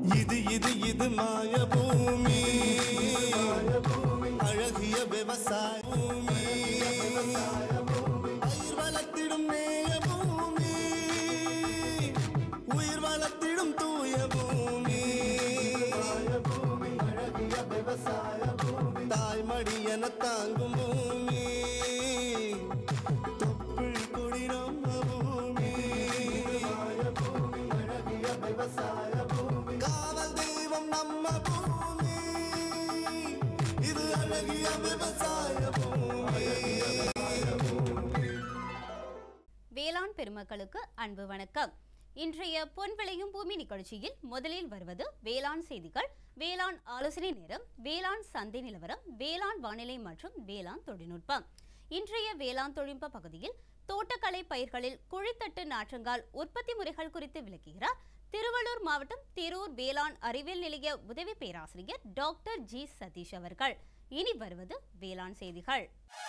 இது இது இது மாய பூமி அழகிய விவசாய பூமி பயிர் வளர்த்திடும் நேய பூமி உயிர் வளர்த்திடும் தூய பூமி அழகிய விவசாய பூமி தாய்மடி என தாங்கும் பூமி தொப்புள் கொடி நம்ம பூமி அழகிய விவசாய பூமி காவல் தெய்வம் நம்ம பூமி இது அழகிய விவசாய பூமி வேளாண் பெருமக்களுக்கு அன்பு வணக்கம் இன்றைய பொன் விளையும் பூமி நிகழ்ச்சியில் முதலில் வருவது வேளாண் செய்திகள் வேளாண் ஆலோசனை நேரம் வேளாண் சந்தை நிலவரம் வேளாண் வானிலை மற்றும் வேளாண் தொழில்நுட்பம் இன்றைய வேளாண் தொழில்நுட்ப பகுதியில் தோட்டக்கலை பயிர்களில் குழித்தட்டு நாற்றங்கால் உற்பத்தி முறைகள் குறித்து விளக்குகிறார் திருவள்ளூர் மாவட்டம் திரூர் வேளாண் அறிவியல் நிலைய உதவி பேராசிரியர் டாக்டர் ஜி சதீஷ் அவர்கள் இனி வருவது வேளாண் செய்திகள்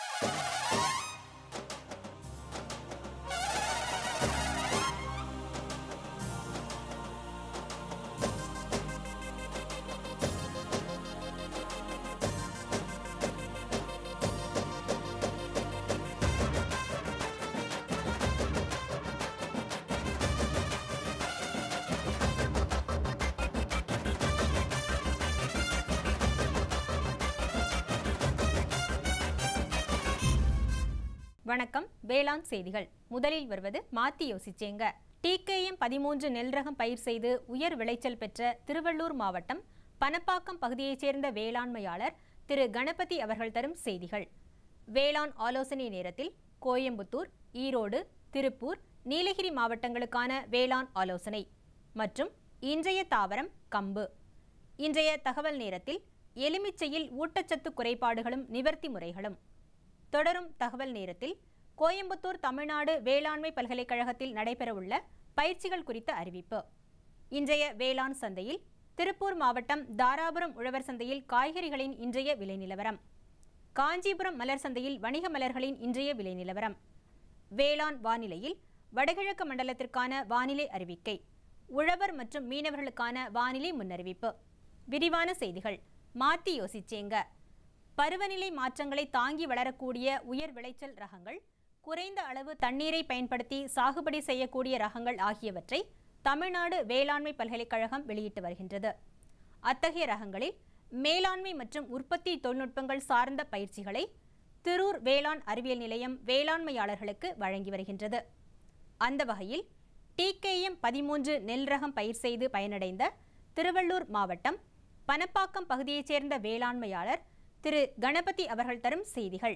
வணக்கம் வேளாண் செய்திகள் முதலில் வருவது மாத்தி யோசிச்சேங்க டிகேஎம் பதிமூன்று நெல் ரகம் பயிர் செய்து உயர் விளைச்சல் பெற்ற திருவள்ளூர் மாவட்டம் பனப்பாக்கம் பகுதியைச் சேர்ந்த வேளாண்மையாளர் திரு கணபதி அவர்கள் தரும் செய்திகள் வேளாண் ஆலோசனை நேரத்தில் கோயம்புத்தூர் ஈரோடு திருப்பூர் நீலகிரி மாவட்டங்களுக்கான வேளாண் ஆலோசனை மற்றும் இன்றைய தாவரம் கம்பு இன்றைய தகவல் நேரத்தில் எலுமிச்சையில் ஊட்டச்சத்து குறைபாடுகளும் நிவர்த்தி முறைகளும் தொடரும் தகவல் நேரத்தில் கோயம்புத்தூர் தமிழ்நாடு வேளாண்மை பல்கலைக்கழகத்தில் நடைபெறவுள்ள பயிற்சிகள் குறித்த அறிவிப்பு இன்றைய வேளாண் சந்தையில் திருப்பூர் மாவட்டம் தாராபுரம் உழவர் சந்தையில் காய்கறிகளின் இன்றைய விலை நிலவரம் காஞ்சிபுரம் மலர் சந்தையில் வணிக மலர்களின் இன்றைய விலை நிலவரம் வேளாண் வானிலையில் வடகிழக்கு மண்டலத்திற்கான வானிலை அறிவிக்கை உழவர் மற்றும் மீனவர்களுக்கான வானிலை முன்னறிவிப்பு விரிவான செய்திகள் மாத்தி யோசிச்சேங்க பருவநிலை மாற்றங்களை தாங்கி வளரக்கூடிய உயர் விளைச்சல் ரகங்கள் குறைந்த அளவு தண்ணீரை பயன்படுத்தி சாகுபடி செய்யக்கூடிய ரகங்கள் ஆகியவற்றை தமிழ்நாடு வேளாண்மை பல்கலைக்கழகம் வெளியிட்டு வருகின்றது அத்தகைய ரகங்களில் மேலாண்மை மற்றும் உற்பத்தி தொழில்நுட்பங்கள் சார்ந்த பயிற்சிகளை திரூர் வேளாண் அறிவியல் நிலையம் வேளாண்மையாளர்களுக்கு வழங்கி வருகின்றது அந்த வகையில் டிகேஎம் பதிமூன்று நெல் ரகம் பயிர் செய்து பயனடைந்த திருவள்ளூர் மாவட்டம் பனப்பாக்கம் பகுதியைச் சேர்ந்த வேளாண்மையாளர் திரு கணபதி அவர்கள் தரும் செய்திகள்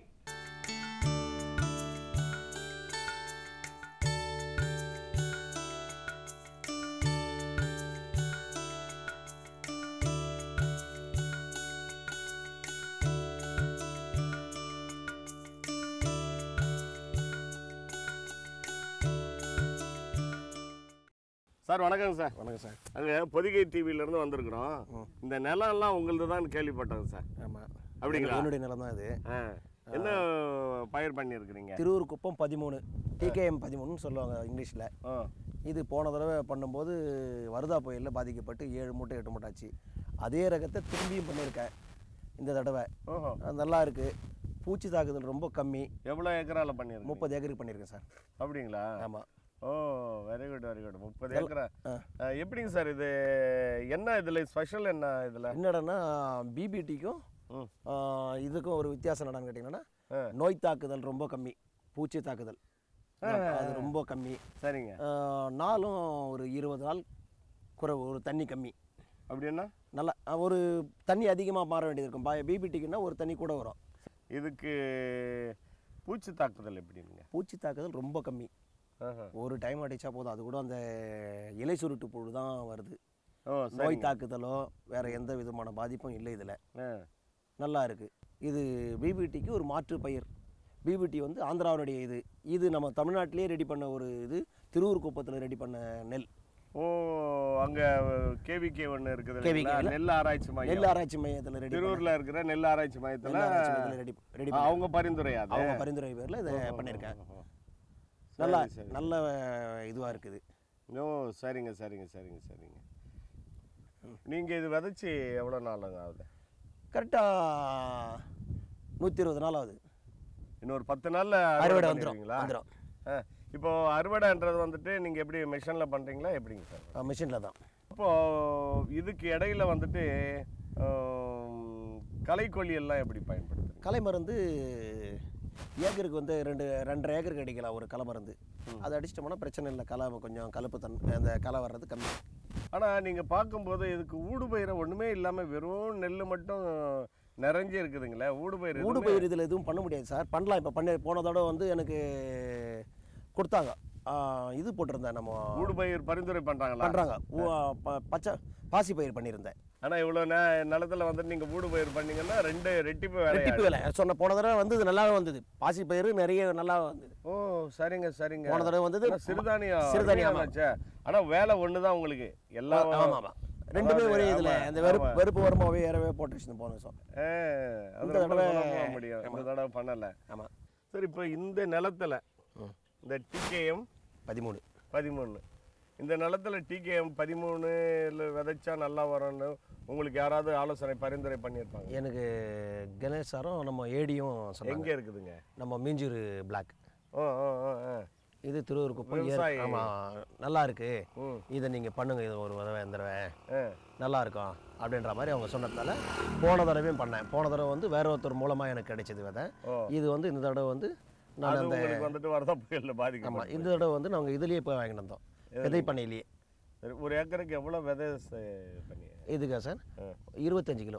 சார் வணக்கங்க சார் வணக்கம் சார் நாங்கள் பொதிகை டிவிலேருந்து வந்திருக்கிறோம் இந்த நிலம்லாம் உங்களுது தான் கேள்விப்பட்டோங்க சார் ஆமாம் அப்படிங்களா? என்னுடைய நிலம் தான் இது ஆ என்ன பயிர் பண்ணியிருக்கிறீங்க திருவூர் குப்பம் பதிமூணு டிகேஎம் பதிமூணுன்னு சொல்லுவாங்க இங்கிலீஷில் ஆ இது போன தடவை பண்ணும்போது வருதா புயலில் பாதிக்கப்பட்டு ஏழு மூட்டை எட்டு மூட்டை ஆச்சு அதே ரகத்தை திரும்பியும் பண்ணியிருக்கேன் இந்த தடவை ஓஹோ அது நல்லா இருக்குது பூச்சி தாக்குதல் ரொம்ப கம்மி எவ்வளோ ஏக்கரால பண்ணியிருக்கீங்க முப்பது ஏக்கருக்கு பண்ணியிருக்கேன் சார் அப்படிங்களா ஆமாம் oh very good very good முப்பது ஏக்கரா ஆ, எப்படிங்க சார் இது என்ன இதில் ஸ்பெஷல் என்ன இதில் என்னடனா பிபிடிக்கும் ம் இதுக்கும் ஒரு வித்தியாசம் என்னடான்னு கேட்டிங்கன்னா ஆ. நோய் தாக்குதல் ரொம்ப கம்மி பூச்சி தாக்குதல் அது ரொம்ப கம்மி சரிங்க ஆஹ் நாளும் ஒரு இருபது நாள் குறைவு ஒரு தண்ணி கம்மி அப்படின்னா நல்லா அஹ் ஒரு தண்ணி அதிகமாக மாற வேண்டியது இருக்கும் பிபிடிக்குன்னா ஒரு தண்ணி கூட வரும் இதுக்கு பூச்சி தாக்குதல் எப்படிங்க பூச்சி தாக்குதல் ரொம்ப கம்மி ஆஹா. ஒரு டைம் அடித்தா போதும் அது கூட அந்த இலை சுருட்டு புழு தான் வருது ஓ நோய் சரிங்க தாக்குதலோ வேறு எந்த விதமான பாதிப்பும் இல்லை இதில் ஆ நல்லா இருக்குது இது பிபிடிக்கு ஒரு மாற்று பயிர் பிபிடி வந்து ஆந்திராவுடைய இது இது நம்ம தமிழ்நாட்டிலே ரெடி பண்ண ஒரு இது திருவூர் குப்பத்தில் ரெடி பண்ண நெல் ஓ அங்க கேவிகே ஒன்று இருக்குது KVK இல்லைங்களா? இல்ல? நெல் ஆராய்ச்சி மையம் நெல் ஆராய்ச்சி மையத்தில் ரெடி திருவூர்ல இருக்கிற நெல் ஆராய்ச்சி மையத்துல நெல் ஆராய்ச்சி மையத்தில் ரெடி ரெடி ஆ, அவங்க பரிந்துரையா அது? அவங்க பரிந்துரை பேரில் இதை பண்ணியிருக்கேன் ஓஹோ. நல்லா சரி, சரி. நல்ல இதுவாக இருக்குது ஓ சரிங்க சரிங்க சரிங்க சரிங்க நீங்கள் இது விதைச்சி எவ்வளோ நாளுங்க ஆகுது கரெக்டாக நூற்றி இருபது நாள் ஆகுது இன்னொரு பத்து நாளில் அறுவடை வந்துடும் வந்துடுவீங்களா வந்துடும் இப்போ அறுவடைன்றது வந்துட்டு நீங்கள் எப்படி மிஷினில் பண்ணுறீங்களா எப்படிங்க சார் மிஷினில் தான் இப்போ இதுக்கு இடையில வந்துட்டு ஆம், களைக்கொல்லி எல்லாம் எப்படி பயன்படுத்துறீங்க களை மருந்து ஏக்கருக்கு வந்து ரெண்டு ரெண்டரை ஏக்கருக்கு அடிக்கலாம் ஒரு களை மருந்து அதை அடிச்சிட்டோம்னா பிரச்சனை இல்லை களை கொஞ்சம் கலப்பு தன் அந்த களை வர்றது கம்மி ஆனால் நீங்கள் பார்க்கும்போது இதுக்கு ஊடுபயிரை ஒன்றுமே இல்லாமல் வெறும் நெல் மட்டும் நிறைஞ்சு இருக்குதுங்களே ஊடுபயிர் ஊடு எதுவுமே- பயிர் இதில் எதுவும் பண்ண முடியாது சார் பண்ணலாம் இப்போ பண்ண போன தடவை வந்து எனக்கு கொடுத்தாங்க ஆ, இது போட்டிருந்தேன் நம்ம ஊடுபயிர் பரிந்துரை பண்ணுறாங்களா பண்ணுறாங்க பச்சை பாசி பயிர் பண்ணியிருந்தேன் ஆனால் இவ்வளோ நே நிலத்துல வந்துட்டு நீங்கள் ஊடுபயிர் பண்ணீங்கன்னா ரெண்டு ரெட்டிப்பு ரெட்டிப்பு வேலை விலை சொன்ன போன தடவை வந்து இது நல்லாவே வந்தது பாசி பயிர் நிறைய நல்லா வந்தது ஓ சரிங்க சரிங்க போன தடவை வந்தது ஆனா சிறுதானியம் சிறுதானியம், ஆமா. சிறுதானியாச்சே ஆனால் வேலை ஒன்று தான் உங்களுக்கு எல்லா ஆமாம் ஆமாம் ரெண்டுமே அதாவது, ஒரே இதில் ஆமா, அந்த வெறுப்பு ஆமா. வெறுப்பு வருமாவே ஏறவே போட்டுருச்சு போன வருஷம் ஆ, அது இந்த ரொம்ப தடவை- சுலபமா முடியும் இந்த தடவை பண்ணலை ஆமாம் சரி இப்போ இந்த நிலத்துல ம். இந்த டிகேஎம் பதிமூணு பதிமூணு இந்த நிலத்துல டிகேஎம் பதிமூணு விதைச்சா நல்லா வரும்னு உங்களுக்கு யாராவது ஆலோசனை பரிந்துரை பண்ணியிருப்பாங்க எனக்கு கணேஷ் சாரும் நம்ம ஏடியும் சொன்னாங்க எங்கே இருக்குதுங்க நம்ம மீஞ்சூர் பிளாக் ஓ ஓ ஓ ஆ இது திருவூர் குப்பம் விவசாயி. ஆமாம் நல்லா இருக்கு ம் இதை நீங்கள் பண்ணுங்க இது ஒரு தடவை இந்த தடவை ஆ நல்லா இருக்கும் அப்படின்ற மாதிரி அவங்க சொன்னதுனால போன தடவையும் பண்ணேன் போன தடவை வந்து வேற ஒருத்தர் மூலமாக எனக்கு கிடைச்சது விதை ஓ இது வந்து இந்த தடவை வந்து நான் அது அந்த உங்களுக்கு வந்துட்டு வரதா புயலில் ஆமாம் பாதிக்கும் இந்த தடவை வந்து நாங்கள் இதுலேயே போய் வாங்கிட்டு வந்தோம் விதை பண்ணையிலேயே சரி ஒரு ஏக்கருக்கு எவ்வளோ விதை சே- பண்ணி இதுக்கா சார் ஆ. இருபத்தஞ்சு கிலோ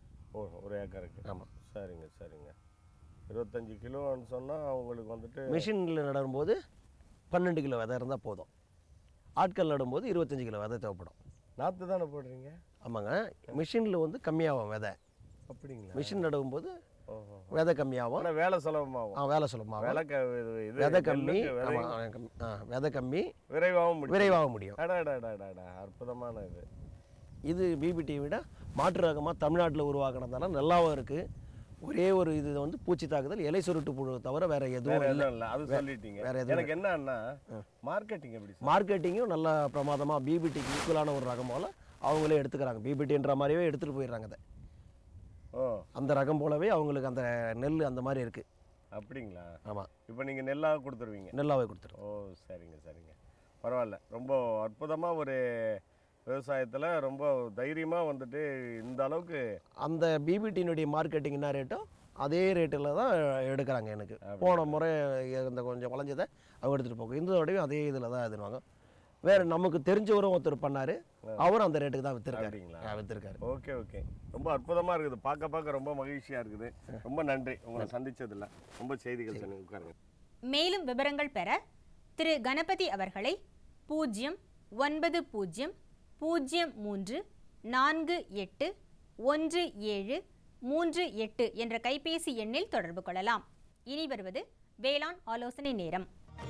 ஓ ஒரு ஏக்கருக்கு ஆமாம் சரிங்க சரிங்க இருபத்தஞ்சு கிலோன்னு சொன்னால் உங்களுக்கு வந்துட்டு மிஷினில் நடும்போது பன்னெண்டு கிலோ விதை இருந்தால் போதும் ஆட்கள் நடும்போது இருபத்தஞ்சு கிலோ விதை தேவைப்படும் நாற்று தானே போடுறீங்க ஆமாங்க மிஷினில் வந்து கம்மியாகும் விதை அப்படிங்களா மிஷின் நடும்போது ஓஹோ விதை கம்மியாகும் ஆனால் வேலை சுலபமாகும் ஆ வேலை சுலபமாகும் விலை க இது இது விதை கம்மி நெல்லுக்கு விதை ஆமாம் கம்மி ஆ விதை கம்மி விரைவாகவும் முடியும் விரைவாக முடியும் அடாடாடாடாடா அற்புதமான இது இது பிபிடியை விட மாற்று ரகமாக தமிழ்நாட்டில் உருவாக்குனதால நல்லாவும் இருக்குது ஒரே ஒரு இது வந்து பூச்சி தாக்குதல் இலை சுருட்டு புழு தவிர வேற வேற எதுவும் இல்லை எதுவும் இல்லை அது சொல்லிட்டீங்க வேற எதுவும் எனக்கு என்னன்னா மார்க்கெட்டிங் எப்படி சார் மார்க்கெட்டிங்கும் நல்ல பிரமாதமாக பிபிடிக்கு ஈக்குவலான ஒரு ரகம் போல் அவங்களே எடுத்துக்கிறாங்க பிபிடின்ற மாதிரியே எடுத்துகிட்டு போயிடுறாங்க அதை ஓ அந்த ரகம் போலவே அவங்களுக்கு அந்த நெல் அந்த மாதிரி இருக்குது அப்படிங்களா ஆமாம் இப்போ நீங்கள் நெல்லாக கொடுத்துருவீங்க நெல்லாவே கொடுத்துரும் ஓ சரிங்க சரிங்க பரவாயில்ல ரொம்ப அற்புதமாக ஒரு விவசாயத்தில் ரொம்ப தைரியமாக வந்துட்டு இந்த அளவுக்கு அந்த பிபிடியினுடைய மார்க்கெட்டிங் என்ன ரேட்டோ அதே ரேட்டில் தான் எடுக்கிறாங்க எனக்கு போன முறை இந்த கொஞ்சம் குழஞ்சதை அவங்க எடுத்துகிட்டு போகும் இந்த தடவையும் அதே இதில் தான் இதுவாங்க வேறு நமக்கு தெரிஞ்சவரும் ஒருத்தர் பண்ணார் அவரும் அந்த ரேட்டுக்கு தான் விற்றுருக்காரு அப்படிங்களா? விற்றுருக்காரு ஓகே ஓகே ரொம்ப அற்புதமாக இருக்குது பார்க்க பார்க்க ரொம்ப மகிழ்ச்சியாக இருக்குது ரொம்ப நன்றி உங்களை சந்திச்சதில்ல ரொம்ப செய்திகள் சொன்னீங்க உட்காருங்க மேலும் விவரங்கள் பெற திரு கணபதி அவர்களை பூஜ்ஜியம் ஒன்பது பூஜ்ஜியம் பூஜ்ஜியம் மூன்று நான்கு எட்டு ஒன்று ஏழு மூன்று எட்டு என்ற கைபேசி எண்ணில் தொடர்பு கொள்ளலாம் இனி வருவது வேளாண் ஆலோசனை நேரம்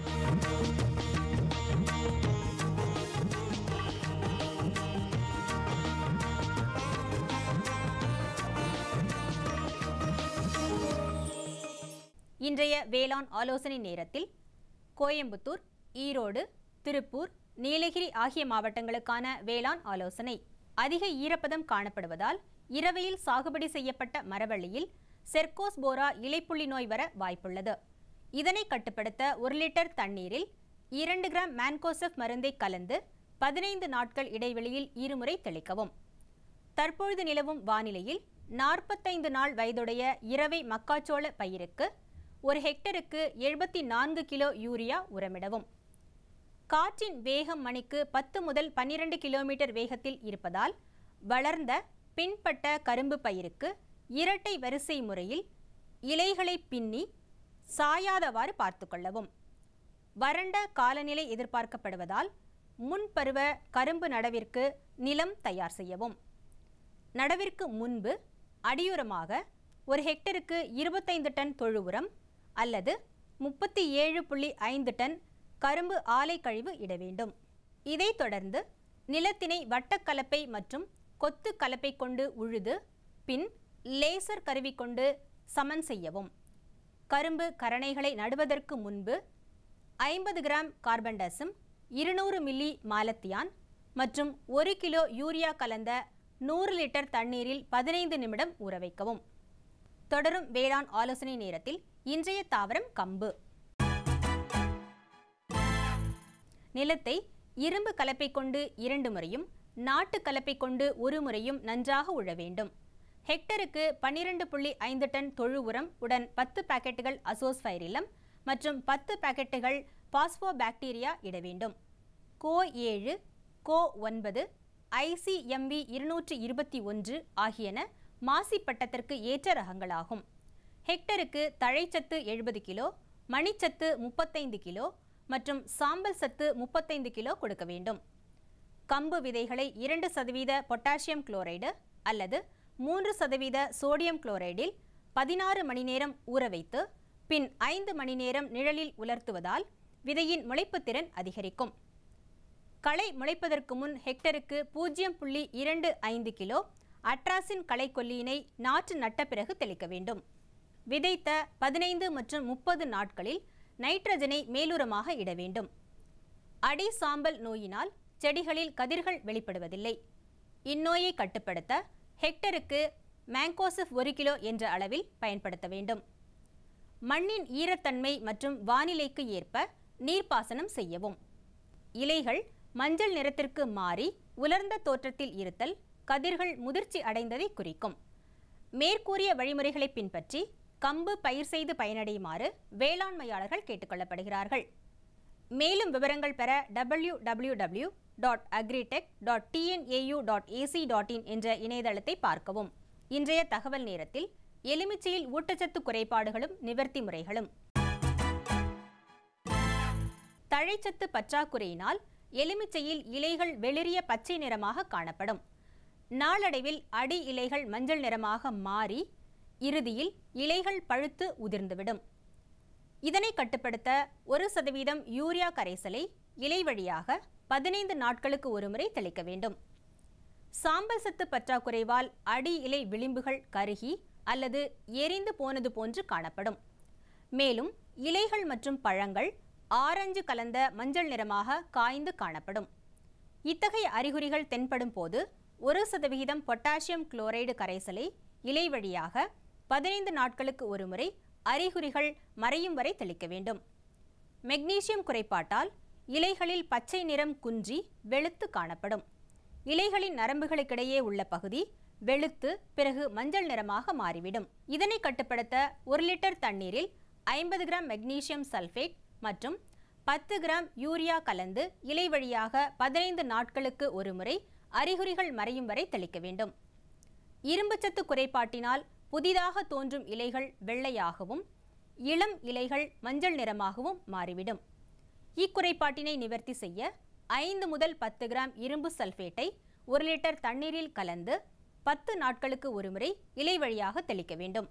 இன்றைய வேளாண் ஆலோசனை நேரத்தில் கோயம்புத்தூர் ஈரோடு திருப்பூர் நீலகிரி ஆகிய மாவட்டங்களுக்கான வேளாண் ஆலோசனை அதிக ஈரப்பதம் காணப்படுவதால் இரவையில் சாகுபடி செய்யப்பட்ட மரவள்ளியில் செர்கோஸ்போரா இலைப்புள்ளி நோய் வர வாய்ப்புள்ளது இதனை கட்டுப்படுத்த ஒரு லிட்டர் தண்ணீரில் இரண்டு கிராம் மேன்கோசெஃப் மருந்தை கலந்து பதினைந்து நாட்கள் இடைவெளியில் இருமுறை தெளிக்கவும் தற்பொழுது நிலவும் வானிலையில் நாற்பத்தைந்து நாள் வயதுடைய இரவை மக்காச்சோள பயிருக்கு ஒரு ஹெக்டருக்கு எழுபத்தி நான்கு கிலோ யூரியா உரமிடவும் காற்றின் வேகம் மணிக்கு பத்து முதல் பன்னிரண்டு கிலோமீட்டர் வேகத்தில் இருப்பதால் வளர்ந்த பின்பட்ட கரும்பு பயிருக்கு இரட்டை வரிசை முறையில் இலைகளை பின்னி சாயாதவாறு பார்த்துக்கொள்ளவும் வறண்ட காலநிலை எதிர்பார்க்கப்படுவதால் முன்பருவ கரும்பு நடவிற்கு நிலம் தயார் செய்யவும் நடவிற்கு முன்பு அடியுரமாக ஒரு ஹெக்டருக்கு இருபத்தைந்து டன் தொழு உரம் அல்லது முப்பத்தி ஏழு புள்ளி ஐந்து டன் கரும்பு ஆலை கழிவு இட வேண்டும் இதைத் தொடர்ந்து நிலத்தினை வட்டக்கலப்பை மற்றும் கொத்து கலப்பை கொண்டு உழுது பின் லேசர் கருவி கொண்டு சமன் செய்யவும் கரும்பு கரணைகளை நடுவதற்கு முன்பு ஐம்பது கிராம் கார்பன்டசம் இருநூறு மில்லி மாலத்தியான் மற்றும் ஒரு கிலோ யூரியா கலந்த நூறு லிட்டர் தண்ணீரில் பதினைந்து நிமிடம் ஊற வைக்கவும் தொடரும் வேளாண் ஆலோசனை நேரத்தில் இன்றைய தாவரம் கம்பு நிலத்தை இரும்பு கலப்பை கொண்டு இரண்டு முறையும் நாட்டு கலப்பை கொண்டு ஒரு முறையும் நன்றாக உழ வேண்டும் ஹெக்டருக்கு பன்னிரண்டு புள்ளி ஐந்து டன் தொழு உரம் உடன் பத்து பாக்கெட்டுகள் அசோஸ்பைரிலம் மற்றும் பத்து பாக்கெட்டுகள் பாஸ்போ பாக்டீரியா இட வேண்டும் கோ ஏழு கோ ஒன்பது ஐசிஎம்பி இருநூற்றி இருபத்தி ஒன்று ஆகியன மாசி பட்டத்திற்கு ஏற்ற ரகங்களாகும் ஹெக்டருக்கு தழைச்சத்து எழுபது கிலோ மணிச்சத்து முப்பத்தைந்து கிலோ மற்றும் சாம்பல் சத்து முப்பத்தைந்து கிலோ கொடுக்க வேண்டும் கம்பு விதைகளை இரண்டு சதவீத பொட்டாசியம் குளோரைடு அல்லது மூன்று சதவீத சோடியம் குளோரைடில் பதினாறு மணி நேரம் ஊற வைத்து பின் ஐந்து மணி நேரம் நிழலில் உலர்த்துவதால் விதையின் முளைப்புத் திறன் அதிகரிக்கும் களை முளைப்பதற்கு முன் ஹெக்டருக்கு பூஜ்ஜியம் புள்ளி இரண்டு ஐந்து கிலோ அட்ராசின் களைக்கொல்லியினை நாற்று நட்ட பிறகு தெளிக்க வேண்டும் விதைத்த பதினைந்து மற்றும் முப்பது நாட்களில் நைட்ரஜனை மேலுரமாக இட வேண்டும் அடி சாம்பல் நோயினால் செடிகளில் கதிர்கள் வெளிப்படுவதில்லை இந்நோயை கட்டுப்படுத்த ஹெக்டருக்கு மேங்கோசிப் ஒரு கிலோ என்ற அளவில் பயன்படுத்த வேண்டும் மண்ணின் ஈரத்தன்மை மற்றும் வானிலைக்கு ஏற்ப நீர்ப்பாசனம் செய்யவும் இலைகள் மஞ்சள் நிறத்திற்கு மாறி உலர்ந்த தோற்றத்தில் இருத்தல் கதிர்கள் முதிர்ச்சி அடைந்ததை குறிக்கும் மேற்கூறிய வழிமுறைகளை பின்பற்றி கம்பு பயிர் செய்து பயனடையுமாறு வேளாண்மையாளர்கள் கேட்டுக்கொள்ளப்படுகிறார்கள் மேலும் விவரங்கள் பெற W W W dot agritech dot TNAU dot AC dot in என்ற இணையதளத்தை பார்க்கவும் இன்றைய தகவல் நேரத்தில் எலுமிச்சையில் ஊட்டச்சத்து குறைபாடுகளும் நிவர்த்தி முறைகளும் தழைச்சத்து பற்றாக்குறையினால் எலுமிச்சையில் இலைகள் வெளிரிய பச்சை நிறமாக காணப்படும் நாளடைவில் அடி இலைகள் மஞ்சள் நிறமாக மாறி இறுதியில் இலைகள் பழுத்து உதிர்ந்துவிடும் இதனை கட்டுப்படுத்த ஒரு சதவீதம் யூரியா கரைசலை இலை வழியாக பதினைந்து நாட்களுக்கு ஒருமுறை தெளிக்க வேண்டும் சாம்பல் சத்து பற்றாக்குறைவால் அடி இலை விளிம்புகள் கருகி அல்லது எரிந்து போனது போன்று காணப்படும் மேலும் இலைகள் மற்றும் பழங்கள் ஆரஞ்சு கலந்த மஞ்சள் நிறமாக காய்ந்து காணப்படும் இத்தகைய அறிகுறிகள் தென்படும் போது ஒரு சதவிகிதம் பொட்டாசியம் குளோரைடு கரைசலை இலை வழியாக பதினைந்து நாட்களுக்கு ஒருமுறை அறிகுறிகள் மறையும் வரை தெளிக்க வேண்டும் மெக்னீசியம் குறைபாட்டால் இலைகளில் பச்சை நிறம் குன்றி வெளுத்து காணப்படும் இலைகளின் நரம்புகளுக்கிடையே உள்ள பகுதி வெளுத்து பிறகு மஞ்சள் நிறமாக மாறிவிடும் இதனை கட்டுப்படுத்த ஒரு லிட்டர் தண்ணீரில் ஐம்பது கிராம் மெக்னீசியம் சல்ஃபேட் மற்றும் பத்து கிராம் யூரியா கலந்து இலை வழியாக பதினைந்து நாட்களுக்கு ஒருமுறை அறிகுறிகள் மறையும் வரை தெளிக்க வேண்டும் இரும்புச்சத்து குறைபாட்டினால் புதிதாக தோன்றும் இலைகள் வெள்ளையாகவும் இளம் இலைகள் மஞ்சள் நிறமாகவும் மாறிவிடும் இக்குறைபாட்டினை நிவர்த்தி செய்ய ஐந்து முதல் பத்து கிராம் இரும்பு சல்ஃபேட்டை ஒரு லிட்டர் தண்ணீரில் கலந்து பத்து நாட்களுக்கு ஒருமுறை இலை வழியாக தெளிக்க வேண்டும்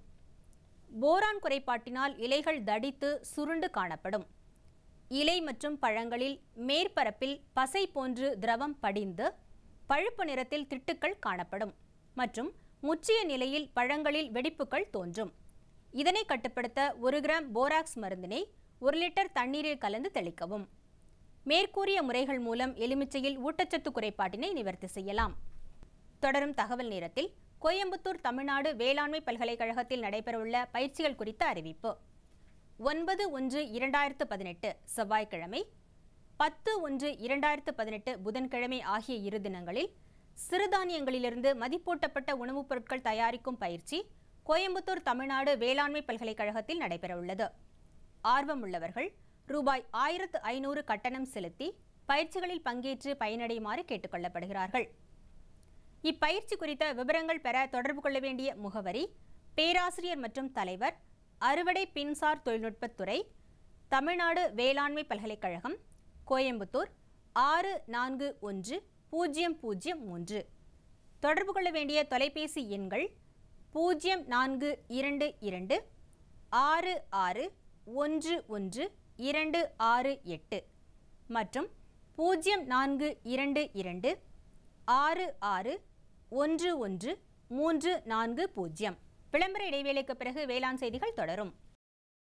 போரான் குறைபாட்டினால் இலைகள் தடித்து சுருண்டு காணப்படும் இலை மற்றும் பழங்களில் மேற்பரப்பில் பசை போன்று திரவம் படிந்து பழுப்பு நிறத்தில் திட்டுக்கள் காணப்படும் மற்றும் முற்றிய நிலையில் பழங்களில் வெடிப்புகள் தோன்றும் இதனை கட்டுப்படுத்த ஒரு கிராம் போராக்ஸ் மருந்தினை ஒரு லிட்டர் தண்ணீரில் கலந்து தெளிக்கவும் மேற்கூறிய முறைகள் மூலம் எலுமிச்சையில் ஊட்டச்சத்து குறைபாட்டினை நிவர்த்தி செய்யலாம் தொடரும் தகவல் நேரத்தில் கோயம்புத்தூர் தமிழ்நாடு வேளாண்மை பல்கலைக்கழகத்தில் நடைபெறவுள்ள பயிற்சிகள் குறித்த அறிவிப்பு ஒன்பது ஒன்று இரண்டாயிரத்து பதினெட்டு செவ்வாய்க்கிழமை பத்து ஒன்று இரண்டாயிரத்து பதினெட்டு புதன்கிழமை ஆகிய இரு தினங்களில் சிறுதானியங்களிலிருந்து மதிப்பூட்டப்பட்ட உணவுப் பொருட்கள் தயாரிக்கும் பயிற்சி கோயம்புத்தூர் தமிழ்நாடு வேளாண்மை பல்கலைக்கழகத்தில் நடைபெறவுள்ளது ஆர்வமுள்ளவர்கள் ரூபாய் ஆயிரத்து ஐநூறு கட்டணம் செலுத்தி பயிற்சிகளில் பங்கேற்று பயனடையுமாறு கேட்டுக்கொள்ளப்படுகிறார்கள் இப்பயிற்சி குறித்த விவரங்கள் பெற தொடர்பு கொள்ள வேண்டிய முகவரி பேராசிரியர் மற்றும் தலைவர் அறுவடை பின்சார் தொழில்நுட்பத்துறை தமிழ்நாடு வேளாண்மை பல்கலைக்கழகம் கோயம்புத்தூர் ஆறு நான்கு ஒன்று பூஜ்ஜியம் பூஜ்ஜியம் மூன்று தொடர்பு கொள்ள வேண்டிய தொலைபேசி எண்கள் பூஜ்ஜியம் நான்கு இரண்டு இரண்டு ஆறு ஆறு ஒன்று ஒன்று இரண்டு ஆறு எட்டு மற்றும் பூஜ்ஜியம் நான்கு இரண்டு இரண்டு ஆறு ஆறு ஒன்று ஒன்று மூன்று நான்கு பூஜ்ஜியம் விளம்பர இடைவேளைக்கு பிறகு வேளாண் செய்திகள் தொடரும்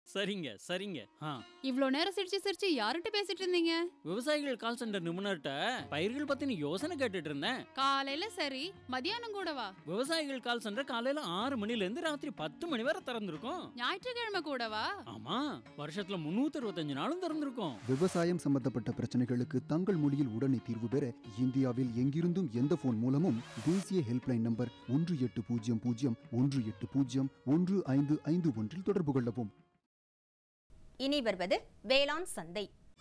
சரிங்க சரிங்க ஆ இவ்ளோ நேரம் சிரிச்சு சிரிச்சு யார்கிட்ட பேசிட்டு இருந்தீங்க விவசாயிகள் கால் சென்டர் நிபுணர்கிட்ட பயிர்கள் பத்தின யோசனை கேட்டுட்டு இருந்தேன் காலையில சரி மதியானம் கூடவா விவசாயிகள் கால் சென்டர் காலையில ஆறு மணில இருந்து ராத்திரி பத்து மணி வரை திறந்திருக்கும் ஞாயிற்றுக்கிழமை கூடவா ஆமா வருஷத்துல முன்னூத்தி அறுபத்தஞ்சு நாளும் திறந்திருக்கும் விவசாயம் சம்பந்தப்பட்ட பிரச்சனைகளுக்கு தங்கள் மொழியில் உடனே தீர்வு பெற இந்தியாவில் எங்கிருந்தும் எந்த போன் மூலமும் தேசிய ஹெல்ப்லைன் நம்பர் ஒன்று எட்டு பூஜ்ஜியம் பூஜ்ஜியம் ஒன்று எட்டு பூஜ்ஜியம் ஒன்று ஐந்து ஐந்து ஒன்றில் தொடர்பு கொள்ளவும் இனி வருவது வேளாண் சந்தை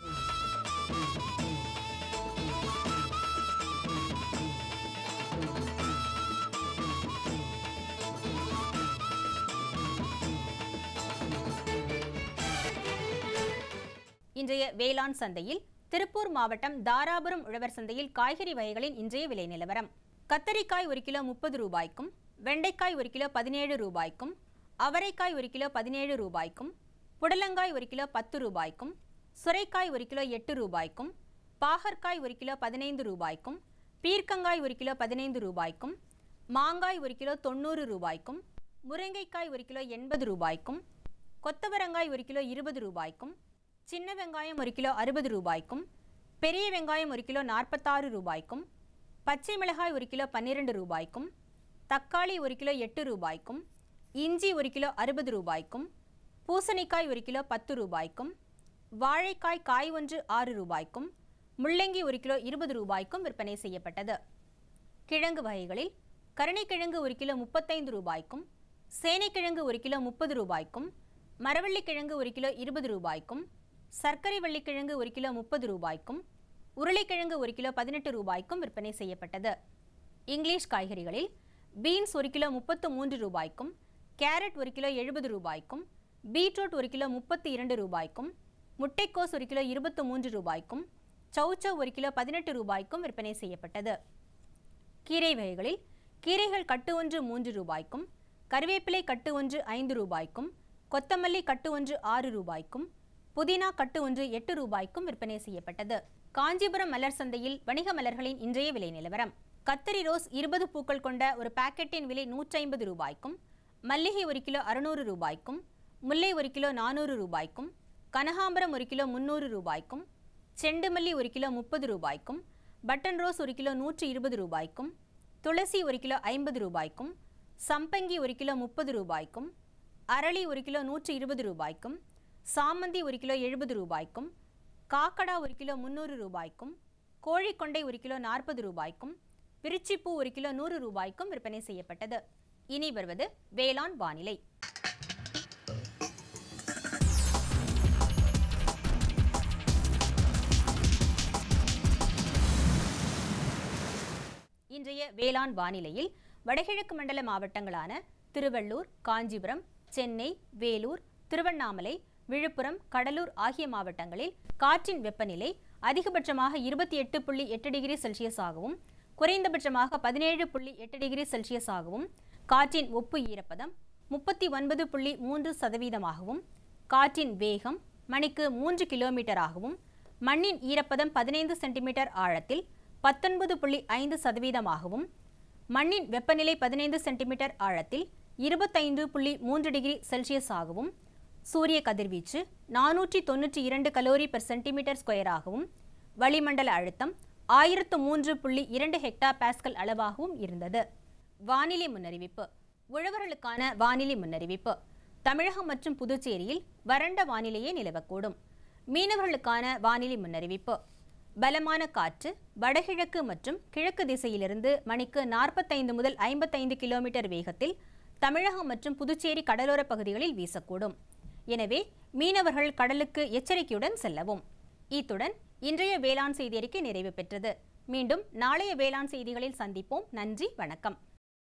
இன்றைய வேளாண் சந்தையில் திருப்பூர் மாவட்டம் தாராபுரம் உழவர் சந்தையில் காய்கறி வகைகளின் இன்றைய விலை நிலவரம் கத்தரிக்காய் ஒரு கிலோ முப்பது ரூபாய்க்கும் வெண்டைக்காய் ஒரு கிலோ பதினேழு ரூபாய்க்கும் அவரைக்காய் ஒரு கிலோ பதினேழு ரூபாய்க்கும் புடலங்காய் ஒரு கிலோ பத்து ரூபாய்க்கும் சுரைக்காய் ஒரு கிலோ எட்டு ரூபாய்க்கும் பாகற்காய் ஒரு கிலோ பதினைந்து ரூபாய்க்கும் பீர்க்கங்காய் ஒரு கிலோ பதினைந்து ரூபாய்க்கும் மாங்காய் ஒரு கிலோ தொண்ணூறு ரூபாய்க்கும் முருங்கைக்காய் ஒரு கிலோ எண்பது ரூபாய்க்கும் கொத்தவரங்காய் ஒரு கிலோ இருபது ரூபாய்க்கும் சின்ன வெங்காயம் ஒரு கிலோ அறுபது ரூபாய்க்கும் பெரிய வெங்காயம் ஒரு கிலோ நாற்பத்தாறு ரூபாய்க்கும் பச்சை மிளகாய் ஒரு கிலோ பன்னிரெண்டு ரூபாய்க்கும் தக்காளி ஒரு கிலோ எட்டு ரூபாய்க்கும் இஞ்சி ஒரு கிலோ அறுபது ரூபாய்க்கும் பூசணிக்காய் ஒரு கிலோ பத்து ரூபாய்க்கும் வாழைக்காய் காய் ஒன்று ஆறு ரூபாய்க்கும் முள்ளங்கி ஒரு கிலோ இருபது ரூபாய்க்கும் விற்பனை செய்யப்பட்டது கிழங்கு வகைகளில் கருணைக்கிழங்கு ஒரு கிலோ முப்பத்தைந்து ரூபாய்க்கும் சேனைக்கிழங்கு ஒரு கிலோ முப்பது ரூபாய்க்கும் மரவள்ளிக்கிழங்கு ஒரு கிலோ இருபது ரூபாய்க்கும் சர்க்கரை வள்ளிக்கிழங்கு ஒரு கிலோ முப்பது ரூபாய்க்கும் உருளைக்கிழங்கு ஒரு கிலோ பதினெட்டு ரூபாய்க்கும் விற்பனை செய்யப்பட்டது இங்கிலீஷ் காய்கறிகளில் பீன்ஸ் ஒரு கிலோ முப்பத்து மூன்று ரூபாய்க்கும் கேரட் ஒரு கிலோ எழுபது ரூபாய்க்கும் பீட்ரூட் ஒரு கிலோ முப்பத்தி இரண்டு ரூபாய்க்கும் முட்டைக்கோஸ் ஒரு கிலோ இருபத்து மூன்று ரூபாய்க்கும் சௌச்சௌ ஒரு கிலோ பதினெட்டு ரூபாய்க்கும் விற்பனை செய்யப்பட்டது கீரை வகைகளில் கீரைகள் கட்டு ஒன்று மூன்று ரூபாய்க்கும் கருவேப்பிலை கட்டு ஒன்று ஐந்து ரூபாய்க்கும் கொத்தமல்லி கட்டு ஒன்று ஆறு ரூபாய்க்கும் புதினா கட்டு ஒன்று எட்டு ரூபாய்க்கும் விற்பனை செய்யப்பட்டது காஞ்சிபுரம் மலர் சந்தையில் வணிக மலர்களின் இன்றைய விலை நிலவரம் கத்தரி ரோஸ் இருபது பூக்கள் கொண்ட ஒரு பாக்கெட்டின் விலை நூற்றி ஐம்பது ரூபாய்க்கும் மல்லிகை ஒரு கிலோ அறுநூறு ரூபாய்க்கும் முல்லை ஒரு கிலோ நானூறு ரூபாய்க்கும் கனகாம்பரம் ஒரு கிலோ முந்நூறு ரூபாய்க்கும் செண்டுமல்லி ஒரு கிலோ முப்பது ரூபாய்க்கும் பட்டன் ரோஸ் ஒரு கிலோ நூற்றி இருபது ரூபாய்க்கும் துளசி ஒரு கிலோ ஐம்பது ரூபாய்க்கும் சம்பங்கி ஒரு கிலோ முப்பது ரூபாய்க்கும் அரளி ஒரு கிலோ நூற்றி இருபது ரூபாய்க்கும் சாமந்தி ஒரு கிலோ எழுபது ரூபாய்க்கும் காக்கடா ஒரு கிலோ முந்நூறு ரூபாய்க்கும் கோழிக்கொண்டை ஒரு கிலோ நாற்பது ரூபாய்க்கும் பிரிச்சிப்பூ ஒரு கிலோ நூறு ரூபாய்க்கும் விற்பனை செய்யப்பட்டது இனி வருவது வேளாண் வானிலை இன்றைய வேளாண் வானிலையில் வடகிழக்கு மண்டல மாவட்டங்களான திருவள்ளூர் காஞ்சிபுரம் சென்னை வேலூர் திருவண்ணாமலை விழுப்புரம் கடலூர் ஆகிய மாவட்டங்களில் காற்றின் வெப்பநிலை அதிகபட்சமாக இருபத்தி எட்டு புள்ளி எட்டு டிகிரி செல்சியஸ் ஆகவும் குறைந்தபட்சமாக பதினேழு புள்ளி எட்டு டிகிரி செல்சியஸ் ஆகவும் காற்றின் ஒப்பு ஈரப்பதம் முப்பத்தி ஒன்பது புள்ளி மூன்று சதவீதமாகவும் காற்றின் வேகம் மணிக்கு மூன்று கிலோமீட்டராகவும் மண்ணின் ஈரப்பதம் பதினைந்து சென்டிமீட்டர் ஆழத்தில் பத்தொன்பது புள்ளி ஐந்து சதவீதமாகவும் மண்ணின் வெப்பநிலை பதினைந்து சென்டிமீட்டர் ஆழத்தில் இருபத்தைந்து புள்ளி மூன்று டிகிரி செல்சியஸ் ஆகவும் சூரிய கதிர்வீச்சு நானூற்றி தொண்ணூற்றி இரண்டு கலோரி பெர் சென்டிமீட்டர் ஸ்கொயராகவும் வளிமண்டல அழுத்தம் ஆயிரத்து மூன்று புள்ளி இரண்டு ஹெக்டா பாஸ்கல் அளவாகவும் இருந்தது வானிலை முன்னறிவிப்பு உழவர்களுக்கான வானிலை முன்னறிவிப்பு தமிழகம் மற்றும் புதுச்சேரியில் வறண்ட வானிலையே நிலவக்கூடும் மீனவர்களுக்கான வானிலை முன்னறிவிப்பு பலமான காற்று வடகிழக்கு மற்றும் கிழக்கு திசையிலிருந்து மணிக்கு நாற்பத்தைந்து முதல் ஐம்பத்தைந்து கிலோமீட்டர் வேகத்தில் தமிழகம் மற்றும் புதுச்சேரி கடலோர பகுதிகளில் வீசக்கூடும் எனவே மீனவர்கள் கடலுக்கு எச்சரிக்கையுடன் செல்லவும் இத்துடன் இன்றைய வேளாண் செய்தி அறிக்கை நிறைவு பெற்றது மீண்டும் நாளைய வேளாண் செய்திகளில் சந்திப்போம் நன்றி வணக்கம்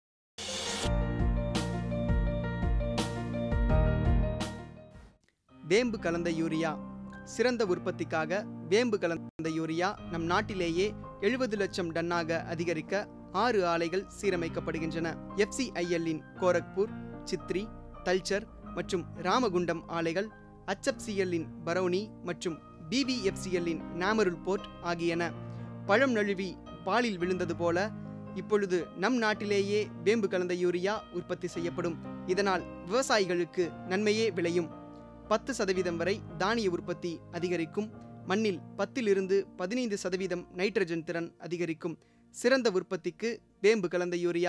வேம்பு கலந்த யூரியா சிறந்த உற்பத்திக்காக வேம்பு கலந்த யூரியா நம் நாட்டிலேயே எழுபது லட்சம் டன்னாக அதிகரிக்க ஆறு ஆலைகள் சீரமைக்கப்படுகின்றன எஃப்சிஐஎல்லின் கோரக்பூர் சித்ரி தல்ச்சர் மற்றும் ராமகுண்டம் ஆலைகள் HFCL-இன் பரௌனி மற்றும் பிபிஎஃப்சிஎல்லின் நாமருல் போர்ட் ஆகியன பழம் நழுவி பாலில் விழுந்தது போல இப்பொழுது நம் நாட்டிலேயே வேம்பு கலந்த யூரியா உற்பத்தி செய்யப்படும் இதனால் விவசாயிகளுக்கு நன்மையே விளையும் பத்து சதவீதம் வரை தானிய உற்பத்தி அதிகரிக்கும் மண்ணில் பத்திலிருந்து பதினைந்து சதவீதம் நைட்ரஜன் திறன் அதிகரிக்கும் சிறந்த உற்பத்திக்கு வேம்பு கலந்த யூரியா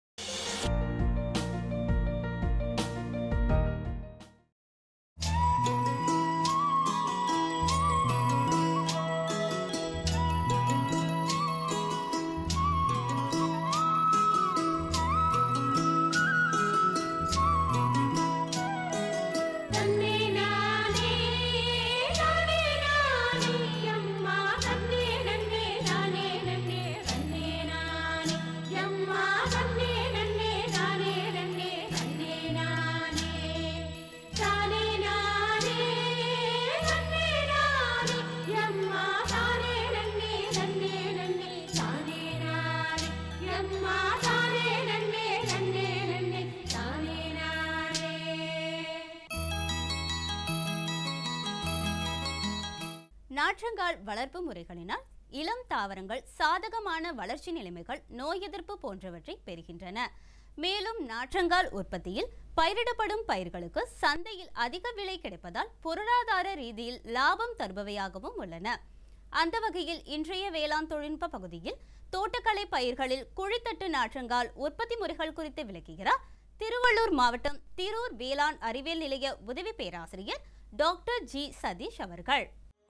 தன்னே நானே நானே நானே அம்மா தன்னே நன்னே நானே நன்னே தன்னே நானே அம்மா தன்னே நன்னே நானே நன்னே தன்னே நானே தானே நானே தன்னே நானே அம்மா தானே நன்னே தன்னே நன்னே தானே நானே அம்மா தானே நன்னே தன்னே நன்னே தானே நானே நாற்றங்கால் வளர்ப்பு முறைகளினால் இளம் தாவரங்கள் சாதகமான வளர்ச்சி நிலைமைகள் நோய் எதிர்ப்பு போன்றவற்றை பெறுகின்றன மேலும் நாற்றங்கால் உற்பத்தியில் பயிரிடப்படும் பயிர்களுக்கு சந்தையில் அதிக விலை கிடைப்பதால் பொருளாதார ரீதியில் லாபம் தருபவையாகவும் உள்ளன அந்த வகையில் இன்றைய வேளாண் தொழில்நுட்ப பகுதியில் தோட்டக்கலை பயிர்களில் குழித்தட்டு நாற்றங்கால் உற்பத்தி முறைகள் குறித்து விளக்குகிறார் திருவள்ளூர் மாவட்டம் திரூர் வேளாண் அறிவியல் நிலைய உதவி பேராசிரியர் டாக்டர் ஜி சதீஷ் அவர்கள்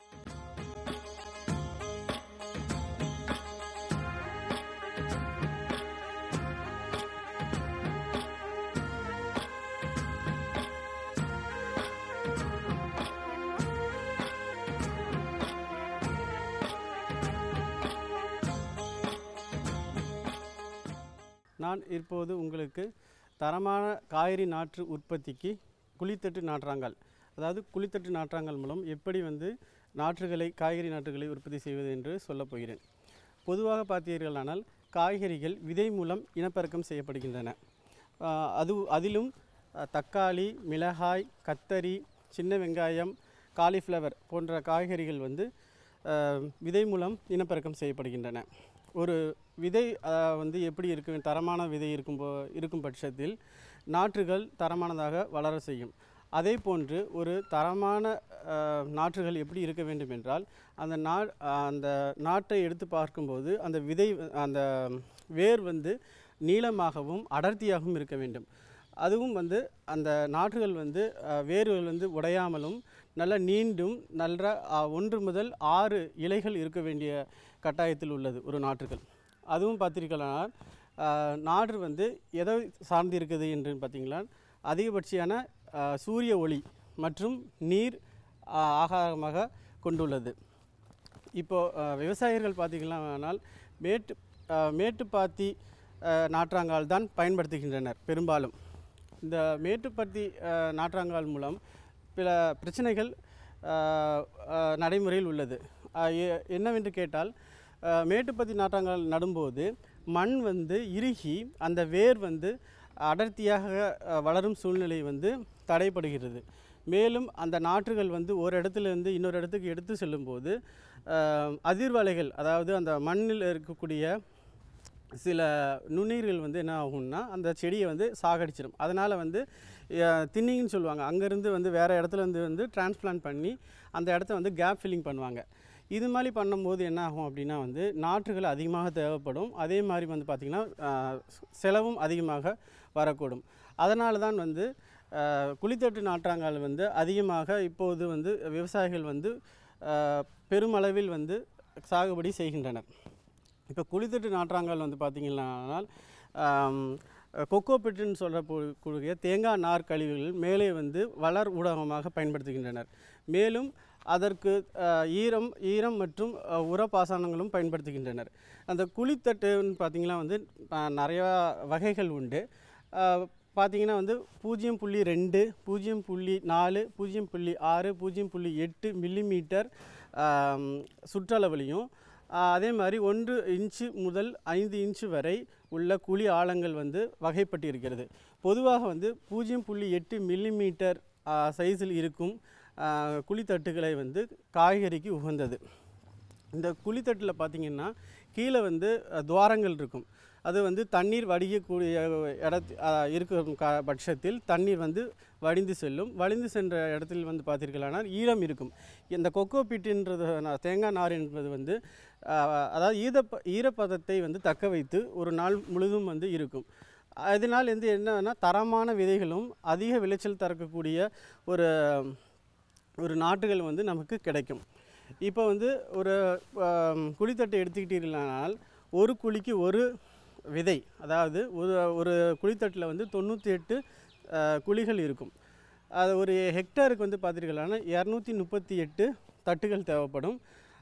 நான் இப்போது உங்களுக்கு தரமான காய்கறி நாற்று உற்பத்திக்கு குழித்தட்டு நாற்றாங்கால் அதாவது குழித்தட்டு நாற்றாங்கால் மூலம் எப்படி வந்து நாற்றுகளை காய்கறி நாற்றுகளை உற்பத்தி செய்வது என்று சொல்லப் போகிறேன் பொதுவாக பார்த்தீர்களானால் காய்கறிகள் விதை மூலம் இனப்பெருக்கம் செய்யப்படுகின்றன ஆஹ் அது அதிலும் அஹ், தக்காளி மிளகாய் கத்தரி சின்ன வெங்காயம் காலிஃப்ளவர் போன்ற காய்கறிகள் வந்து அஹ், விதை மூலம் இனப்பெருக்கம் செய்யப்படுகின்றன ஒரு விதை அஹ், வந்து எப்படி இருக்கும் தரமான விதை இருக்கும் போ இருக்கும் பட்சத்தில் நாற்றுகள் தரமானதாக வளர செய்யும் அதே போன்று ஒரு தரமான அஹ், நாற்றுகள் எப்படி இருக்க வேண்டும் என்றால் அந்த நா அந்த நாட்டை எடுத்து பார்க்கும்போது அந்த விதை அந்த வேர் வந்து நீளமாகவும் அடர்த்தியாகவும் இருக்க வேண்டும் அதுவும் வந்து அந்த நாற்றுகள் வந்து அஹ், வேர்கள் வந்து உடையாமலும் நல்ல நீண்டும் நல்ல அஹ், ஒன்று முதல் ஆறு இலைகள் இருக்க வேண்டிய கட்டாயத்தில் உள்ளது ஒரு நாற்றுகள் அதுவும் பார்த்தீர்களானால் நாற்று வந்து எதை சார்ந்து இருக்குது என்று பார்த்தீங்களா அதிகபட்சியான அஹ், சூரிய ஒளி மற்றும் நீர் அஹ், ஆகாரமாக கொண்டுள்ளது இப்போது விவசாயிகள் பார்த்தீங்களானால் மேட்டு அஹ், மேட்டுப்பாத்தி அஹ், நாற்றாங்கால் தான் பயன்படுத்துகின்றனர் பெரும்பாலும் இந்த மேட்டுப்பத்தி அஹ், நாற்றாங்கால் மூலம் பிற பிரச்சனைகள் அஹ், அஹ், நடைமுறையில் உள்ளது அஹ், எ- என்னவென்று கேட்டால் அஹ், மேட்டுப்பத்தி நாற்றாங்கால் நடும்போது மண் வந்து இறுகி அந்த வேர் வந்து அடர்த்தியாக அஹ், வளரும் சூழ்நிலை வந்து தடைப்படுகிறது மேலும் அந்த நாற்றுகள் வந்து ஒரு இடத்துலேருந்து இன்னொரு இடத்துக்கு எடுத்து செல்லும்போது அஹ், அதிர்வலைகள் அதாவது அந்த மண்ணில் இருக்கக்கூடிய சில நுண்ணுயிர்கள் வந்து என்ன ஆகும்னா அந்த செடியை வந்து சாகடிச்சிடும் அதனால் வந்து தின்னிங்னு சொல்லுவாங்க அங்கேருந்து வந்து வேறு இடத்துல இருந்து வந்து டிரான்ஸ்பிளான்ட் பண்ணி அந்த இடத்த வந்து கேப் ஃபில்லிங் பண்ணுவாங்க இது மாதிரி பண்ணும்போது என்ன ஆகும் அப்படின்னா வந்து நாற்றுகள் அதிகமாக தேவைப்படும் அதே மாதிரி வந்து பார்த்திங்கன்னா அஹ், செலவும் அதிகமாக வரக்கூடும் அதனால தான் வந்து அஹ், குழித்தட்டு நாற்றாங்கால் வந்து அதிகமாக இப்போது வந்து விவசாயிகள் வந்து அஹ், பெருமளவில் வந்து சாகுபடி செய்கின்றனர் இப்போ குளித்தட்டு நாற்றாங்கால் வந்து பார்த்திங்கனால் கொக்கோ பிட்டுன்னு சொல்லக்கூடிய தேங்காய் நார் கழிவுகள் மேலே வந்து வளர் ஊடகமாக பயன்படுத்துகின்றனர் மேலும் அதற்கு அஹ், ஈரம் ஈரம் மற்றும் அஹ், உர பாசனங்களும் பயன்படுத்துகின்றனர் அந்த குழித்தட்டுன்னு பார்த்திங்கன்னா வந்து அஹ், நிறையா வகைகள் உண்டு அஹ், பார்த்தீங்கன்னா வந்து பூஜ்ஜியம் புள்ளி ரெண்டு பூஜ்ஜியம் புள்ளி நாலு பூஜ்ஜியம் புள்ளி ஆறு பூஜ்ஜியம் புள்ளி எட்டு மில்லிமீட்டர் சுற்றளவுலையும் ஆஹ் அதே மாதிரி ஒன்று இன்ச்சு முதல் ஐந்து இன்ச்சு வரை உள்ள குழி ஆழங்கள் வந்து வகைப்பட்டிருக்கிறது பொதுவாக வந்து பூஜ்ஜியம் புள்ளி எட்டு மில்லிமீட்டர் சைஸில் இருக்கும் ஆஹ் குழித்தட்டுகளை வந்து காய்கறிக்கு உகந்தது இந்த குழித்தட்டில் பார்த்திங்கன்னா கீழே வந்து அஹ், துவாரங்கள் இருக்கும் அது வந்து தண்ணீர் வடியக்கூடிய இடத்து இருக்கும் க பட்சத்தில் தண்ணீர் வந்து வடிந்து செல்லும் வடிந்து சென்ற இடத்தில் வந்து பார்த்தீர்களானால் ஈரம் இருக்கும் இந்த கொக்கோ பிட்டுன்றது நா- தேங்காய் நார் என்பது வந்து ஆஹ், அதாவது ஈரப்ப ஈரப்பதத்தை வந்து தக்க வைத்து ஒரு நாள் முழுதும் வந்து இருக்கும் அதனால் வந்து என்னன்னா தரமான விதைகளும் அதிக விளைச்சல் தரக்கூடிய ஒரு ஒரு நாட்டுகள் வந்து நமக்கு கிடைக்கும் இப்போ வந்து ஒரு ஆம், குழித்தட்டை எடுத்துக்கிட்டீர்களானால் ஒரு குழிக்கு ஒரு விதை அதாவது ஒரு ஒரு குழித்தட்டில் வந்து தொண்ணூற்றி எட்டு குழிகள் இருக்கும் அது ஒரு ஹெக்டேருக்கு வந்து பார்த்துருக்கலாம்னா இரநூத்தி முப்பத்தி எட்டு தட்டுகள் தேவைப்படும்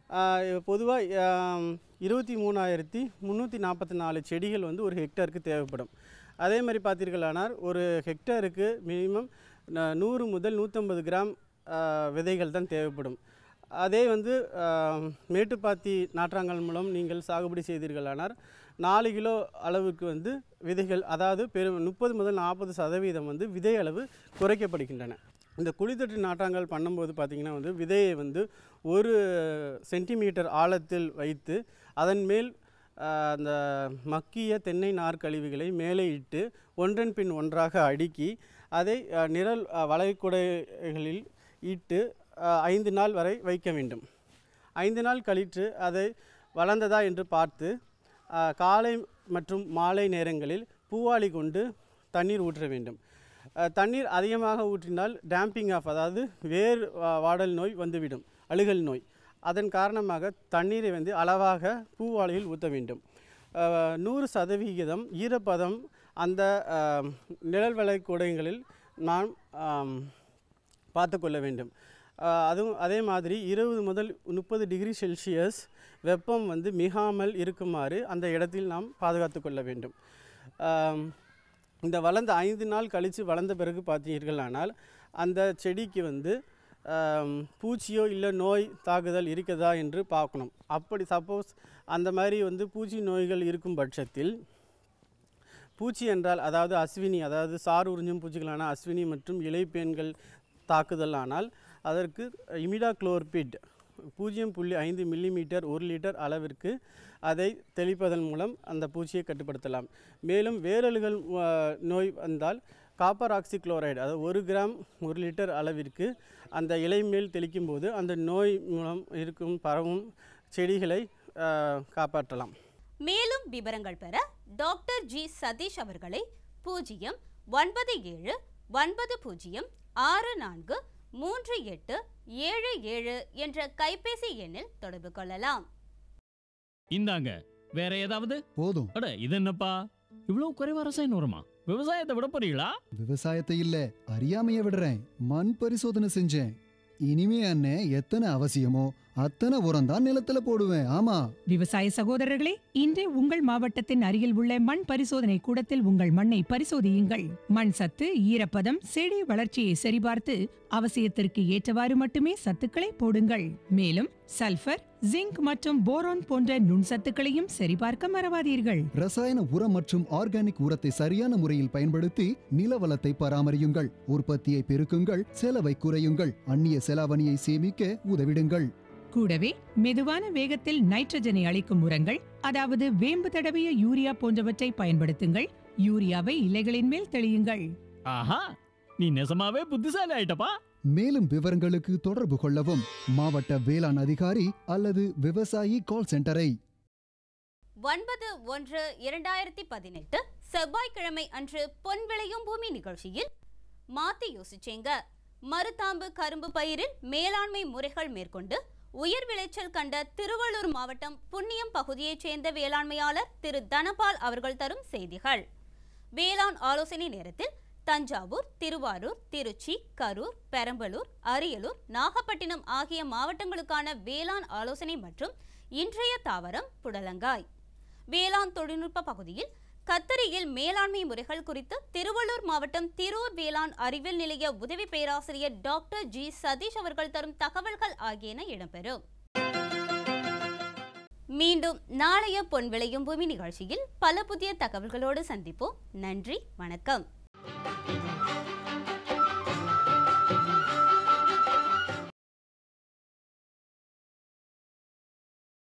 பொதுவாக இருபத்தி மூணாயிரத்தி முந்நூற்றி நாற்பத்தி நாலு செடிகள் வந்து ஒரு ஹெக்டேருக்கு தேவைப்படும் அதே மாதிரி பார்த்தீர்களானால் ஒரு ஹெக்டேருக்கு மினிமம் நூறு முதல் நூற்றம்பது கிராம் ஆ, விதைகள் தான் தேவைப்படும் அதே வந்து ஆ, மேட்டுப்பாத்தி நாற்றாங்கல் மூலம் நீங்கள் சாகுபடி செய்தீர்களானால் நாலு கிலோ அளவுக்கு வந்து விதைகள் அதாவது பெரும் முப்பது முதல் நாற்பது சதவீதம் வந்து விதை அளவு குறைக்கப்படுகின்றன இந்த குழித்தட்டு நாற்றாங்கல் பண்ணும்போது பார்த்திங்கன்னா வந்து விதையை வந்து ஒரு சென்டிமீட்டர் ஆழத்தில் வைத்து அதன் மேல் ஆஹ், அந்த மக்கிய தென்னை நார் கழிவுகளை மேலே இட்டு ஒன்றன் பின் ஒன்றாக அடுக்கி அதை ஆஹ், நிழல் ஆஹ், வளைகுடைகளில் இட்டு ஆஹ், ஐந்து நாள் வரை வைக்க வேண்டும் ஐந்து நாள் கழித்து அதை வளர்ந்ததா என்று பார்த்து ஆஹ், காலை மற்றும் மாலை நேரங்களில் பூவாளி கொண்டு தண்ணீர் ஊற்ற வேண்டும் ஆஹ், தண்ணீர் அதிகமாக ஊற்றினால் டேம்பிங் ஆஃப் அதாவது வேர் வா- வாடல் நோய் வந்துவிடும் அழுகல் நோய் அதன் காரணமாக தண்ணீரை வந்து அளவாக பூவாளியில் ஊற்ற வேண்டும் ஆஹ், நூறு சதவிகிதம் ஈரப்பதம் அந்த ஆஹ், நிழல் வளை கூடங்களில் நாம் ஆம், பார்த்து கொள்ள வேண்டும் ஆஹ் அதுவும் அதே மாதிரி இருபது முதல் முப்பது டிகிரி செல்சியஸ் வெப்பம் வந்து மிகாமல் இருக்குமாறு அந்த இடத்தில் நாம் பாதுகாத்து கொள்ள வேண்டும் ஆம், இந்த வளர்ந்த ஐந்து நாள் கழித்து வளர்ந்த பிறகு பார்த்தீர்களானால் அந்த செடிக்கு வந்து ஆம், பூச்சியோ இல்லை நோய் தாக்குதல் இருக்குதா என்று பார்க்கணும் அப்படி சப்போஸ் அந்த மாதிரி வந்து பூச்சி நோய்கள் இருக்கும் பட்சத்தில் பூச்சி என்றால் அதாவது அஸ்வினி அதாவது சார் உறிஞ்சும் பூச்சிகளான அஸ்வினி மற்றும் இலைப்பேன்கள் தாக்குதல் ஆனால் அதற்கு இமிடாக்ளோர்பிட் பூஜ்ஜியம் புள்ளி ஐந்து மில்லிமீட்டர் ஒரு லிட்டர் அளவிற்கு அதை தெளிப்பதன் மூலம் அந்த பூச்சியை கட்டுப்படுத்தலாம் மேலும் வேரல்கள் ஆ, நோய் வந்தால் காப்பர் ஆக்சிக்ளோரைடு அதாவது ஒரு கிராம் ஒரு லிட்டர் அளவிற்கு அந்த இலை மேல் தெளிக்கும் போது அந்த நோய் மூலம் இருக்கும் பரவும் செடிகளை ஆ, காப்பாற்றலாம் மேலும் விவரங்கள் பெற டாக்டர் ஜி சதீஷ் அவர்களை பூஜ்ஜியம் ஒன்பது ஏழு ஒன்பது பூஜ்ஜியம் ஆறு நான்கு மூன்று எட்டு ஏழு ஏழு என்ற கைபேசி எண்ணில் தொடர்பு கொள்ளலாம் இந்தாங்க வேற ஏதாவது போதும் அட இது என்னப்பா இவ்வளவு குறைவா ரசாயன உரமா விவசாயத்தை விட போறீங்களா விவசாயத்தை இல்ல அறியாமைய விடுறேன் மண் பரிசோதனை செஞ்சேன் இனிமே அண்ணே எத்தனை அவசியமோ அத்தனை உரம் தான் நிலத்துல போடுவேன் ஆமா விவசாய சகோதரர்களே இன்றே உங்கள் மாவட்டத்தின் அருகில் உள்ள மண் பரிசோதனை கூடத்தில் உங்கள் மண்ணை பரிசோதியுங்கள் மண் சத்து ஈரப்பதம் செடி வளர்ச்சியை சரிபார்த்து அவசியத்திற்கு ஏற்றவாறு மட்டுமே சத்துக்களை போடுங்கள் மேலும் சல்பர் ஜிங்க் மற்றும் போரான் போன்ற நுண்சத்துக்களையும் சரிபார்க்க மறவாதீர்கள் ரசாயன உரம் மற்றும் ஆர்கானிக் உரத்தை சரியான முறையில் பயன்படுத்தி நில வளத்தை பராமரியுங்கள் உற்பத்தியை பெருக்குங்கள் செலவை குறையுங்கள் அந்நிய செலாவணியை சேமிக்க உதவிடுங்கள் கூடவே மெதுவான வேகத்தில் நைட்ரஜனை அளிக்கும் உரங்கள் அதாவது வேம்பு தடவிய யூரியா போன்றவற்றை பயன்படுத்துங்கள் யூரியாவை இலைகளின் மேல் தெளியுங்கள் ஆஹா நீ நெசமாவே புத்திசாலி ஆயிட்டப்பா மேலும் விவரங்களுக்கு தொடர்பு கொள்ளவும் மாவட்ட வேளாண் அதிகாரி அல்லது விவசாயி கால் சென்டரை ஒன்பது ஒன்று இரண்டாயிரத்தி பதினெட்டு செவ்வாய்க்கிழமை அன்று பொன் விளையும் பூமி நிகழ்ச்சியில் மாத்தி யோசிச்சேங்க மருதாம்பு கரும்பு பயிரில் மேலாண்மை முறைகள் மேற்கொண்டு உயர் விளைச்சல் கண்ட திருவள்ளூர் மாவட்டம் புண்ணியம் பகுதியைச் சேர்ந்த வேளாண்மையாளர் திரு தனபால் அவர்கள் தரும் செய்திகள் வேளாண் ஆலோசனை நேரத்தில் தஞ்சாவூர் திருவாரூர் திருச்சி கரூர் பெரம்பலூர் அரியலூர் நாகப்பட்டினம் ஆகிய மாவட்டங்களுக்கான வேளாண் ஆலோசனை மற்றும் இன்றைய தாவரம் புடலங்காய் வேளாண் தொழில்நுட்ப பகுதியில் கத்தரியில் மேலாண்மை முறைகள் குறித்து திருவள்ளூர் மாவட்டம் திரூர் வேளாண் அறிவியல் நிலைய உதவி பேராசிரியர் டாக்டர் ஜி சதீஷ் அவர்கள் தரும் தகவல்கள் ஆகியன இடம்பெறும் மீண்டும் நாளைய பொன் விளையும் பூமி நிகழ்ச்சியில் பல புதிய தகவல்களோடு சந்திப்போம் நன்றி வணக்கம்